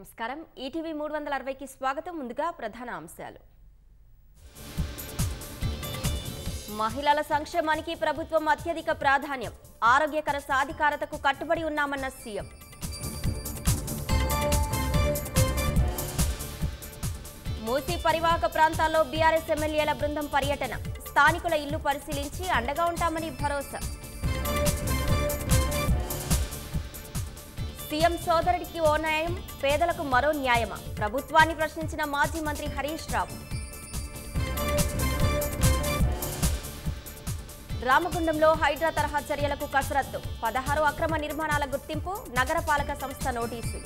నమస్కారం ఈటీవీ మూడు వందల అరవైకి స్వాగతం ముందుగా ప్రధాన అంశాలు మహిళల సంక్షేమానికి ప్రభుత్వం అత్యధిక ప్రాధాన్యం ఆరోగ్యకర సాధికారతకు కట్టుబడి ఉన్నామన్న సీఎం మూసీ పరివాహక ప్రాంతాల్లో బీఆర్ఎస్ ఎమ్మెల్యేల బృందం పర్యటన స్థానికుల ఇల్లు పరిశీలించి అండగా ఉంటామని భరోసా సీఎం సోదరుడికి ఓ న్యాయం పేదలకు మరో న్యాయమా ప్రభుత్వాన్ని ప్రశ్నించిన మాజీ మంత్రి హరీష్ రావు రామగుండంలో హైడ్రా తరహా చర్యలకు కసరత్తు పదహారు అక్రమ నిర్మాణాల గుర్తింపు నగరపాలక సంస్థ నోటీసు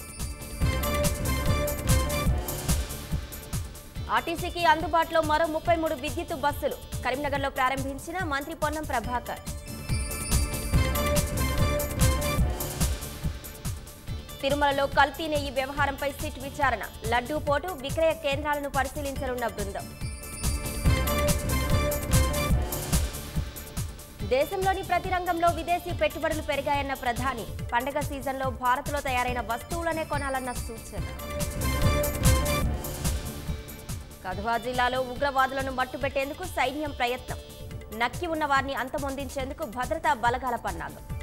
ఆర్టీసీకి అందుబాటులో మరో ముప్పై మూడు విద్యుత్ బస్సులు కరీంనగర్లో ప్రారంభించిన మంత్రి పొన్నం ప్రభాకర్ తిరుమలలో కల్తీ నెయ్యి వ్యవహారంపై సిట్ విచారణ లడ్డూ పోటు విక్రయ కేంద్రాలను పరిశీలించనున్న బృందం దేశంలోని ప్రతి రంగంలో విదేశీ పెట్టుబడులు పెరిగాయన్న ప్రధాని పండగ సీజన్లో భారత్లో తయారైన వస్తువులనే కొనాలన్న సూచన కధువా జిల్లాలో ఉగ్రవాదులను మట్టుబెట్టేందుకు సైన్యం ప్రయత్నం నక్కి ఉన్న వారిని అంతమొందించేందుకు భద్రతా బలగాల పన్నాగం